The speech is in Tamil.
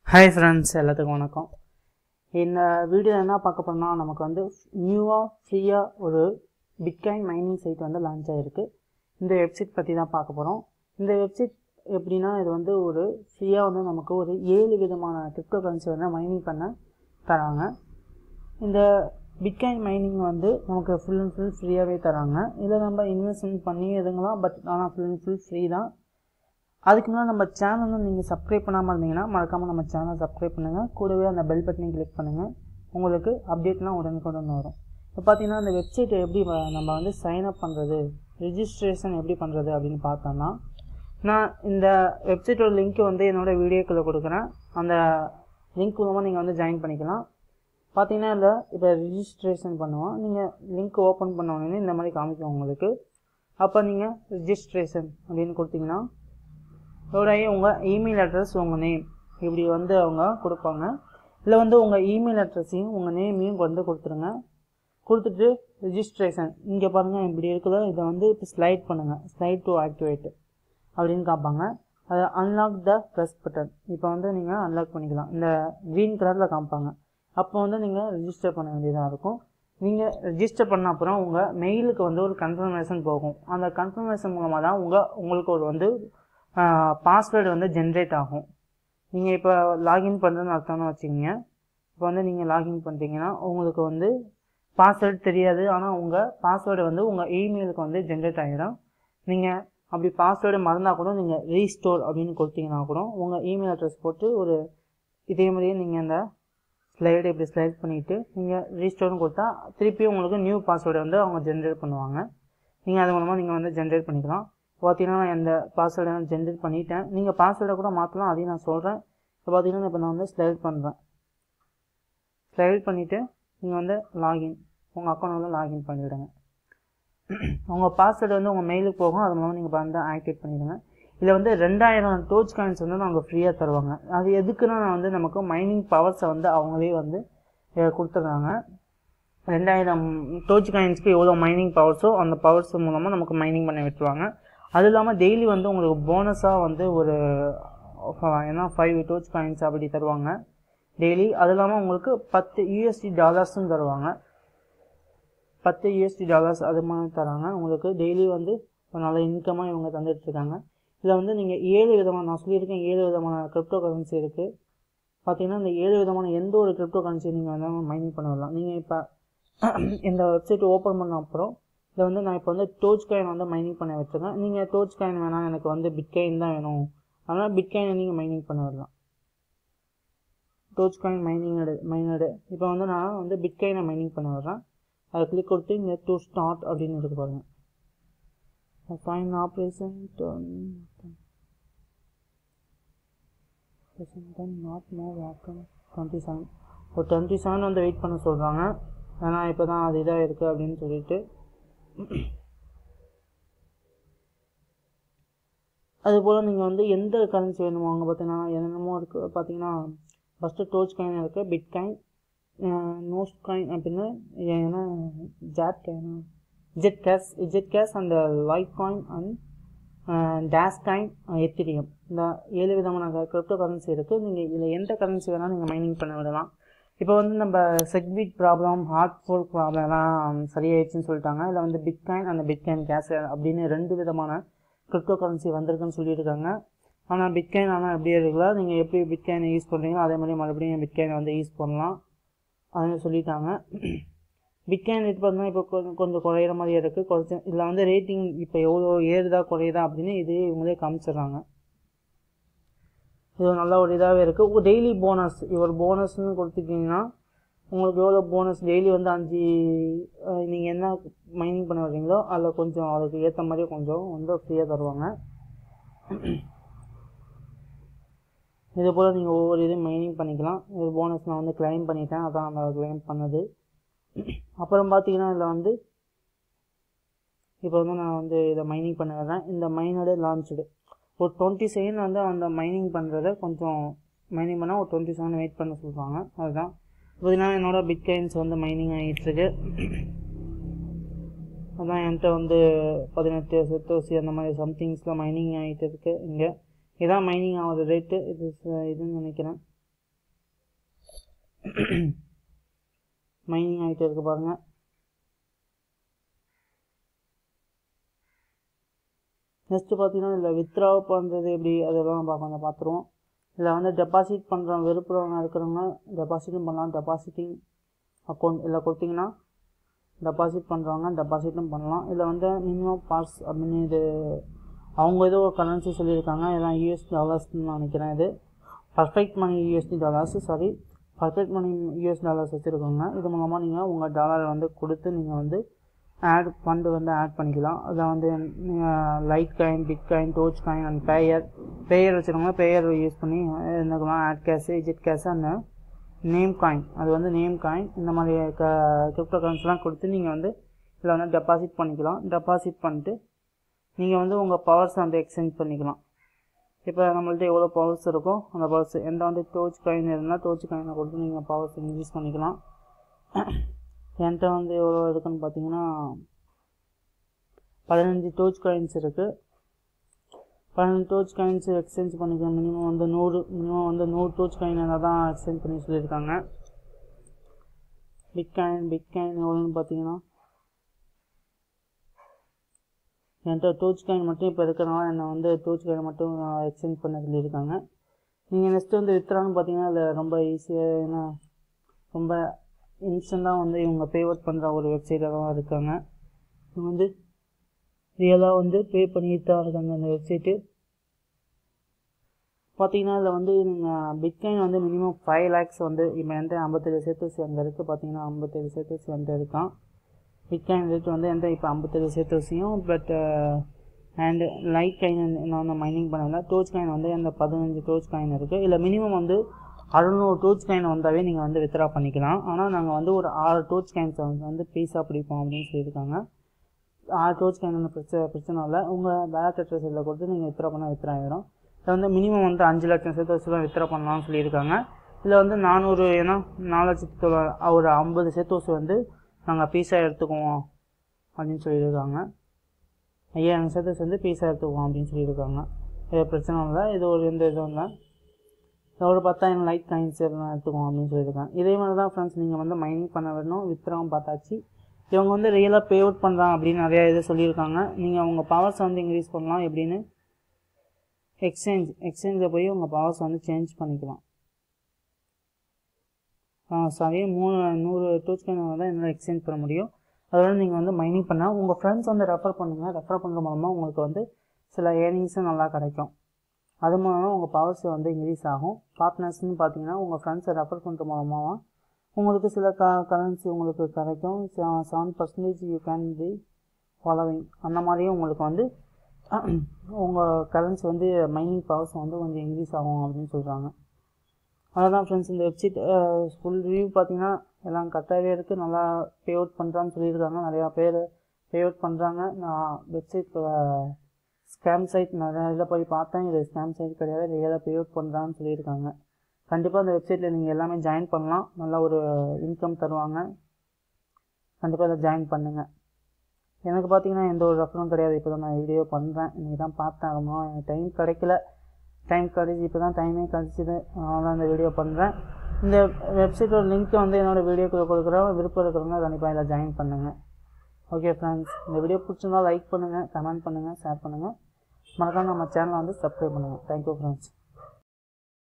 ஹாய் ஃப்ரெண்ட்ஸ் எல்லாத்துக்கும் வணக்கம் இந்த வீடியோ என்ன பார்க்க போறோம்னா நமக்கு வந்து நியூவாக ஃப்ரீயாக ஒரு பிட்காயின் மைனிங் சைட் வந்து லான்ச் ஆகிருக்கு இந்த வெப்சைட் பற்றி தான் பார்க்க போகிறோம் இந்த வெப்சைட் எப்படின்னா இது வந்து ஒரு ஃப்ரீயாக வந்து நமக்கு ஒரு ஏழு விதமான கிரிப்டோ கரன்சி வந்து மைனிங் பண்ண தராங்க இந்த பிட்காயின் மைனிங் வந்து நமக்கு ஃபுல் அண்ட் ஃபுல் ஃப்ரீயாகவே தராங்க இதில் நம்ம இன்வெஸ்ட்மெண்ட் பண்ணி எதுங்கலாம் பட் ஆனால் ஃபுல் அண்ட் ஃபுல் ஃப்ரீ தான் அதுக்கு முன்னாடி நம்ம சேனலும் நீங்கள் சப்ஸ்கிரைப் பண்ணாமல் இருந்தீங்கன்னா மறக்காமல் நம்ம சேனல் சப்ஸ்கிரைப் பண்ணுங்கள் கூடவே அந்த பெல் பட்டனையும் கிளிக் பண்ணுங்கள் உங்களுக்கு அப்டேட்லாம் உடனுக்குடன் வரும் இப்போ பார்த்தீங்கன்னா இந்த வெப்சைட்டை எப்படி வ- நம்ம வந்து சைன் அப் பண்ணுறது ரிஜிஸ்ட்ரேஷன் எப்படி பண்ணுறது அப்படின்னு பார்த்தோம்னா நான் இந்த வெப்சைட்டோட லிங்க் வந்து என்னோடய வீடியோக்குள்ளே கொடுக்குறேன் அந்த லிங்க் மூலமாக நீங்கள் வந்து ஜாயின் பண்ணிக்கலாம் பார்த்தீங்கன்னா இல்லை இப்போ ரிஜிஸ்ட்ரேஷன் பண்ணுவோம் நீங்கள் லிங்க் ஓப்பன் பண்ண உடனே இந்த மாதிரி காமிக்கும் உங்களுக்கு அப்போ நீங்கள் ரிஜிஸ்ட்ரேஷன் அப்படின்னு கொடுத்தீங்கன்னா இதோடைய உங்கள் இமெயில் அட்ரஸ் உங்கள் நேம் இப்படி வந்து அவங்க கொடுப்பாங்க இல்லை வந்து உங்கள் இமெயில் அட்ரஸையும் உங்கள் நேமையும் வந்து கொடுத்துருங்க கொடுத்துட்டு ரிஜிஸ்ட்ரேஷன் இங்கே பாருங்கள் இப்படி இருக்குதோ இதை வந்து இப்போ ஸ்லைட் பண்ணுங்கள் ஸ்லைட் டு ஆக்டிவேட் அப்படின்னு காப்பாங்க அதை அன்லாக் த ப்ரெஸ் பட்டன் இப்போ வந்து நீங்கள் அன்லாக் பண்ணிக்கலாம் இந்த க்ரீன் கலரில் காமிப்பாங்க அப்போ வந்து நீங்கள் ரிஜிஸ்டர் பண்ண வேண்டியதாக இருக்கும் நீங்கள் ரிஜிஸ்டர் பண்ண அப்புறம் உங்கள் மெயிலுக்கு வந்து ஒரு கன்ஃபர்மேஷன் போகும் அந்த கன்ஃபர்மேஷன் மூலமாக தான் உங்கள் உங்களுக்கு ஒரு வந்து பாஸ்வேர்டு வந்து ஜென்ரேட் ஆகும் நீங்கள் இப்போ லாகின் பண்ணுறதுன்னு அர்த்தம்னு வச்சுக்கோங்க இப்போ வந்து நீங்கள் லாகின் பண்ணிட்டீங்கன்னா உங்களுக்கு வந்து பாஸ்வேர்டு தெரியாது ஆனால் உங்கள் பாஸ்வேர்டு வந்து உங்கள் இமெயிலுக்கு வந்து ஜென்ரேட் ஆகிடும் நீங்கள் அப்படி பாஸ்வேர்டு மறந்தால் கூட நீங்கள் ரீஸ்டோர் அப்படின்னு கொடுத்தீங்கன்னா கூட உங்கள் இமெயில் அட்ரஸ் போட்டு ஒரு இதே மாதிரியே நீங்கள் அந்த ஸ்லைடு இப்படி ஸ்லைட் பண்ணிவிட்டு நீங்கள் ரீஸ்டோர்னு கொடுத்தா திருப்பியும் உங்களுக்கு நியூ பாஸ்வேர்டை வந்து அவங்க ஜென்ரேட் பண்ணுவாங்க நீங்கள் அது மூலமாக நீங்கள் வந்து ஜென்ரேட் பண்ணிக்கலாம் பார்த்தீங்கன்னா நான் இந்த பாஸ்வேர்டை நான் ஜென்ரேட் பண்ணிட்டேன் நீங்கள் பாஸ்வேர்டை கூட மாற்றலாம் அதையும் நான் சொல்கிறேன் இப்போ பார்த்தீங்கன்னா இப்போ நான் வந்து ஸ்லைட் பண்ணுறேன் ஸ்லைட் பண்ணிவிட்டு நீங்கள் வந்து லாகின் உங்கள் அக்கௌண்ட் வந்து லாகின் பண்ணிவிடுங்க உங்கள் பாஸ்வேர்டு வந்து உங்கள் மெயிலுக்கு போகும் அது மூலமாக நீங்கள் வந்து ஆக்டிவேட் பண்ணிவிடுங்க இதில் வந்து ரெண்டாயிரம் டோச் காயின்ஸ் வந்து அவங்க ஃப்ரீயாக தருவாங்க அது எதுக்குன்னா நான் வந்து நமக்கு மைனிங் பவர்ஸை வந்து அவங்களே வந்து அஹ், கொடுத்துட்றாங்க ரெண்டாயிரம் டோச் காயின்ஸ்க்கு எவ்வளோ மைனிங் பவர்ஸோ அந்த பவர்ஸ் மூலமாக நமக்கு மைனிங் பண்ண விட்டுருவாங்க அது இல்லாமல் டெய்லி வந்து உங்களுக்கு போனஸாக வந்து ஒரு ஏன்னா ஃபைவ் டோச் காயின்ஸ் அப்படி தருவாங்க டெய்லி அது இல்லாமல் உங்களுக்கு பத்து யூஎஸ்டி டாலர்ஸும் தருவாங்க பத்து யூஎஸ்டி டாலர்ஸ் அது மாதிரி தராங்க உங்களுக்கு டெய்லி வந்து ஒரு நல்ல இன்கமாக இவங்க தந்துட்டுருக்காங்க இதில் வந்து நீங்கள் ஏழு விதமான நான் சொல்லியிருக்கேன் ஏழு விதமான கிரிப்டோ கரன்சி இருக்குது பார்த்தீங்கன்னா இந்த ஏழு விதமான எந்த ஒரு கிரிப்டோ கரன்சி நீங்கள் வந்து மைனிங் பண்ண வரலாம் நீங்கள் இப்போ இந்த வெப்சைட் ஓப்பன் பண்ண அப்புறம் இதில் வந்து நான் இப்போ வந்து டோச் காயின் வந்து மைனிங் பண்ண வச்சுருக்கேன் நீங்கள் டோச் காயின் வேணாம் எனக்கு வந்து பிட்காயின் தான் வேணும் அதனால் பிட்காயினை நீங்கள் மைனிங் பண்ண வரலாம் டோச் காயின் மைனிங் மைனடு இப்போ வந்து நான் வந்து பிட்காயினை மைனிங் பண்ண வர்றேன் அதை கிளிக் கொடுத்து இங்கே டு ஸ்டார்ட் அப்படின்னு இருக்கு பாருங்க fine operation not more vacuum twenty seven ஒரு டுவெண்ட்டி செவன் வந்து வெயிட் பண்ண சொல்கிறாங்க ஏன்னா இப்போ தான் அது இதாக இருக்குது அப்படின்னு சொல்லிட்டு அதுபோல் நீங்கள் வந்து எந்த கரன்சி வேணுமோ அங்கே பார்த்தீங்கன்னா என்னென்னமோ இருக்குது பார்த்தீங்கன்னா ஃபஸ்ட்டு டோச் காயின் இருக்குது பிட் காயின் நோஸ் காயின் அப்படின்னு ஏன்னா ஜாட் காயினா Zcash Zcash and Litecoin and dash coin Ethereum இந்த ஏழு விதமான கிரிப்டோ கரன்சி இருக்குது நீங்கள் இதில் எந்த கரன்சி வேணால் நீங்கள் மைனிங் பண்ண விடலாம் இப்போ வந்து நம்ம செக்பிட் ப்ராப்ளம் ஹார்ட் ஃபோர்க் ப்ராப்ளம்லாம் சரியாயிடுச்சுன்னு சொல்லிட்டாங்க இதில் வந்து பிட்காயின் அந்த பிட்காயின் கேஷ் அப்படின்னு ரெண்டு விதமான கிரிப்டோ கரன்சி வந்திருக்குன்னு சொல்லியிருக்காங்க ஆனால் பிட்காயின் ஆனால் எப்படியே இருக்குல்ல நீங்கள் எப்படி பிட்காயினை யூஸ் பண்ணுறீங்களோ அதே மாதிரி மறுபடியும் பிட்காயினை வந்து யூஸ் பண்ணலாம் அதுன்னு சொல்லிட்டாங்க பிட்காயின் ரேட் பார்த்தீங்கன்னா இப்போ கொஞ்சம் கொஞ்சம் குறையிற மாதிரி இருக்குது குறைச்சி இதில் வந்து ரேட்டிங் இப்போ எவ்வளோ ஏறுதா குறையுதா அப்படின்னு இது இவங்களே காமிச்சிடுறாங்க இது நல்ல ஒரு இதாகவே இருக்குது டெய்லி போனஸ் ஒரு போனஸ்னு கொடுத்துக்கிட்டிங்கன்னா உங்களுக்கு எவ்வளோ போனஸ் டெய்லி வந்து அஞ்சு நீங்கள் என்ன மைனிங் பண்ண வர்றீங்களோ அதில் கொஞ்சம் அதுக்கு ஏற்ற மாதிரி கொஞ்சம் வந்து ஃப்ரீயாக தருவாங்க இது போல் நீங்கள் ஒவ்வொரு இதையும் மைனிங் பண்ணிக்கலாம் இது போனஸ் நான் வந்து கிளைம் பண்ணிட்டேன் அதான் நான் கிளைம் பண்ணது அப்புறம் பார்த்தீங்கன்னா இதில் வந்து இப்போ வந்து நான் வந்து இதை மைனிங் பண்ண வர்றேன் இந்த மைனோட லான்ச்சுடு ஒரு டுவெண்ட்டி செகண்ட் வந்து அந்த மைனிங் பண்ணுறத கொஞ்சம் மைனிங் பண்ணால் ஒரு டுவெண்ட்டி செவன் வெயிட் பண்ண சொல்கிறாங்க அதுதான் பார்த்தீங்கன்னா என்னோட பிட்காயின்ஸ் வந்து மைனிங் ஆகிட்டுருக்கு அதான் என்கிட்ட வந்து பதினெட்டு செத்தோசி அந்த மாதிரி சம்திங்ஸில் மைனிங் ஆகிட்டு இருக்கு இங்கே இதான் மைனிங் ஆகுது ரேட்டு இது ச- இதுன்னு நினைக்கிறேன் மைனிங் ஆகிட்டே இருக்கு பாருங்கள் நெக்ஸ்ட்டு பார்த்தீங்கன்னா இதில் வித்ட்ரா பண்ணுறது எப்படி அதெல்லாம் நம்ம கொஞ்சம் பார்த்துருவோம் இதில் வந்து டெபாசிட் பண்ணுறோம் விருப்பவங்க இருக்கிறவங்க டெபாசிட்டும் பண்ணலாம் டெபாசிட்டிங் அக்கௌண்ட் இதில் கொடுத்தீங்கன்னா டெபாசிட் பண்ணுறவங்க டெபாசிட்டும் பண்ணலாம் இதில் வந்து மினிமம் பாஸ் அப்படின்னு இது அவங்க ஏதோ ஒரு கரன்சி சொல்லியிருக்காங்க இதான் யூஎஸ் டாலர்ஸ்னு நினைக்கிறேன் இது perfect money USD dollars sorry perfect money US dollars வச்சுருக்கோங்க இது மூலமாக நீங்கள் உங்கள் டாலரை வந்து கொடுத்து நீங்கள் வந்து ஆட் ஃபண்டு வந்து ஆட் பண்ணிக்கலாம் அதில் வந்து Litecoin bitcoin dogecoin and payeer payeer வச்சுருக்கோங்க பேயர் யூஸ் பண்ணி என்னக்கலாம் ஆட் கேஷு இஜெட் கேஷு அந்த நேம் காயின் அது வந்து நேம் காயின் இந்த மாதிரி க கிரிப்டோ கரன்ஸ்லாம் கொடுத்து நீங்கள் வந்து இதில் வந்து டெபாசிட் பண்ணிக்கலாம் டெபாசிட் பண்ணிட்டு நீங்கள் வந்து உங்கள் பவர்ஸ் வந்து எக்ஸ்சேஞ்ச் பண்ணிக்கலாம் இப்போ நம்மள்ட்ட எவ்வளோ பவர்ஸ் இருக்கோ அந்த பவர்ஸ் எந்த வந்து டோச் காயின் இருந்தால் டோச் காயினை கொடுத்து நீங்கள் பவர்ஸ் இன்க்ரீஸ் பண்ணிக்கலாம் என்கிட்ட வந்து எவ்வளோ இருக்குன்னு பார்த்தீங்கன்னா பதினஞ்சு டோச் காயின்ஸ் இருக்குது பதினஞ்சு டோச் காயின்ஸ் எக்ஸ்சேஞ்ச் பண்ணிக்க மினிமம் வந்து நூறு மினிமம் வந்து நூறு டோச் காயின் தான் எக்ஸ்சேஞ்ச் பண்ணி சொல்லியிருக்காங்க பிக் காயின் பிக் காயின் எவ்வளோன்னு பார்த்தீங்கன்னா என்கிட்ட டோச் காயின் மட்டும் இப்போ இருக்கிறனால என்னை வந்து டோச் காயின் மட்டும் எக்ஸ்சேஞ்ச் பண்ண சொல்லியிருக்காங்க நீங்கள் நெக்ஸ்ட்டு வந்து வித்ரான்னு பார்த்தீங்கன்னா அதில் ரொம்ப ஈஸியாக ஏன்னா ரொம்ப இன்ஸ்டண்ட்டாக வந்து இவங்க பே அவுட் பண்ணுற ஒரு வெப்சைட்டில் தான் இருக்காங்க இவங்க வந்து ரியலாக வந்து பே பண்ணிட்டு தான் இருக்காங்க அந்த வெப்சைட்டு பார்த்தீங்கன்னா இதில் வந்து நீங்கள் பிட்காயின் வந்து மினிமம் ஃபைவ் லேக்ஸ் வந்து இப்போ என்கிட்ட ஐம்பத்தேழு சேர்த்துசி அங்கே இருக்குது பார்த்தீங்கன்னா ஐம்பத்தேழு சேர்த்துசி என்கிட்ட இருக்கான் பிட்காயின் ரேட் வந்து என்கிட்ட இப்போ ஐம்பத்தேழு சேர்த்துசியும் பட் அண்ட் லைட் காயின் நான் வந்து மைனிங் பண்ணல டோச் காயின் வந்து அந்த பதினஞ்சு டோச் காயின் இருக்குது இல்லை மினிமம் வந்து அறுநூறு டோச் காயின் வந்தாவே நீங்கள் வந்து வித்ரா பண்ணிக்கலாம் ஆனால் நாங்கள் வந்து ஒரு ஆறு டோச் காயின்ஸை வந்து பீஸாக பிடிப்போம் அப்படின்னு சொல்லியிருக்காங்க ஆறு டோச் காயின் ஒன்றும் பிரச்சனை பிரச்சனை இல்லை உங்கள் பேலட் அட்ரஸ் இதில் கொடுத்து நீங்கள் வித்ரா பண்ணால் வித்ரா ஆகிடும் இதில் வந்து மினிமம் வந்து அஞ்சு லட்சம் சேர்த்து வச்சு தான் வித்ரா பண்ணலாம்னு சொல்லியிருக்காங்க இதில் வந்து நானூறு ஏன்னா நாலு லட்சத்தி தொள்ளா ஒரு ஐம்பது சேர்த்து வச்சு வந்து நாங்கள் பீஸாக எடுத்துக்குவோம் அப்படின்னு சொல்லியிருக்காங்க ஐயாயிரம் சேர்த்து வந்து பீஸாக எடுத்துக்குவோம் அப்படின்னு சொல்லியிருக்காங்க இது பிரச்சனை இல்லை இது ஒரு எந்த இதுவும் இல்லை ஒரு பத்தாயிரம் லைட் காயின்ஸ் எல்லாம் எடுத்துக்குவோம் அப்படின்னு சொல்லியிருக்காங்க இதே மாதிரி தான் ஃப்ரெண்ட்ஸ் நீங்கள் வந்து மைனிங் பண்ண வேணும் வித்ராவும் பார்த்தாச்சு இவங்க வந்து ரியலாக பே அவுட் பண்ணுறாங்க அப்படின்னு நிறையா இது சொல்லியிருக்காங்க நீங்கள் உங்கள் பவர்ஸ் வந்து இன்க்ரீஸ் பண்ணலாம் எப்படின்னு எக்ஸ்சேஞ்ச் எக்ஸ்சேஞ்சில் போய் உங்கள் பவர்ஸ் வந்து சேஞ்ச் பண்ணிக்கலாம் சாரி மூணு நூறு டூச் காயின் தான் என்னால் எக்ஸ்சேஞ்ச் பண்ண முடியும் அதோட நீங்கள் வந்து மைனிங் பண்ணால் உங்கள் ஃப்ரெண்ட்ஸ் வந்து ரெஃபர் பண்ணுங்கள் ரெஃபர் பண்ணுற மூலமாக உங்களுக்கு வந்து சில ஏர்னிங்ஸும் நல்லா கிடைக்கும் அது மூலமாக உங்கள் பவர்ஸ் வந்து இன்க்ரீஸ் ஆகும் பார்ட்னர்ஸ்னு பார்த்தீங்கன்னா உங்கள் ஃப்ரெண்ட்ஸை ரெஃபர் பண்ணுற மூலமாக உங்களுக்கு சில க கரன்சி உங்களுக்கு கிடைக்கும் seven percentage you can be following அந்த மாதிரியும் உங்களுக்கு வந்து உங்கள் கரன்சி வந்து மைனிங் பவர்ஸ் வந்து கொஞ்சம் இன்க்ரீஸ் ஆகும் அப்படின்னு சொல்கிறாங்க அவ்வளோதான் ஃப்ரெண்ட்ஸ் இந்த வெப்சைட் ஃபுல் ரிவ்யூ பார்த்தீங்கன்னா எல்லாம் கரெக்டாகவே இருக்குது நல்லா பே அவுட் பண்ணுறான்னு சொல்லியிருக்காங்க நிறையா பேர் பே அவுட் பண்ணுறாங்க நான் வெப்சைட் ஸ்கேம் சைட் நிறையா இதில் போய் பார்த்தேன் இது ஸ்கேம் சைட் கிடையாது ரியலாக பே அவுட் பண்ணுறான்னு சொல்லியிருக்காங்க கண்டிப்பாக அந்த வெப்சைட்டில் நீங்கள் எல்லாமே ஜாயின் பண்ணலாம் நல்ல ஒரு இன்கம் தருவாங்க கண்டிப்பாக அதை ஜாயின் பண்ணுங்கள் எனக்கு பார்த்தீங்கன்னா எந்த ஒரு ரெஃபரும் கிடையாது இப்போ தான் நான் வீடியோ பண்ணுறேன் இன்றைக்கி தான் பார்த்தேன் ரொம்ப எனக்கு டைம் கிடைக்கல டைம் கிடச்சி இப்போ தான் டைமே கிடச்சிது அதனால தான் இந்த வீடியோ பண்ணுறேன் இந்த வெப்சைட்டோட லிங்க்கை வந்து என்னோடய வீடியோக்குள்ளே கொடுக்குறோம் விருப்பம் இருக்கிறவங்க கண்டிப்பாக இதில் ஜாயின் பண்ணுங்கள் ஓகே ஃப்ரெண்ட்ஸ் இந்த வீடியோ பிடிச்சிருந்தா லைக் பண்ணுங்கள் கமெண்ட் பண்ணுங்கள் ஷேர் பண்ணுங்கள் மறக்காம நம்ம சேனலை வந்து சப்ஸ்கிரைப் பண்ணுங்கள் தேங்க்யூ ஃப்ரெண்ட்ஸ்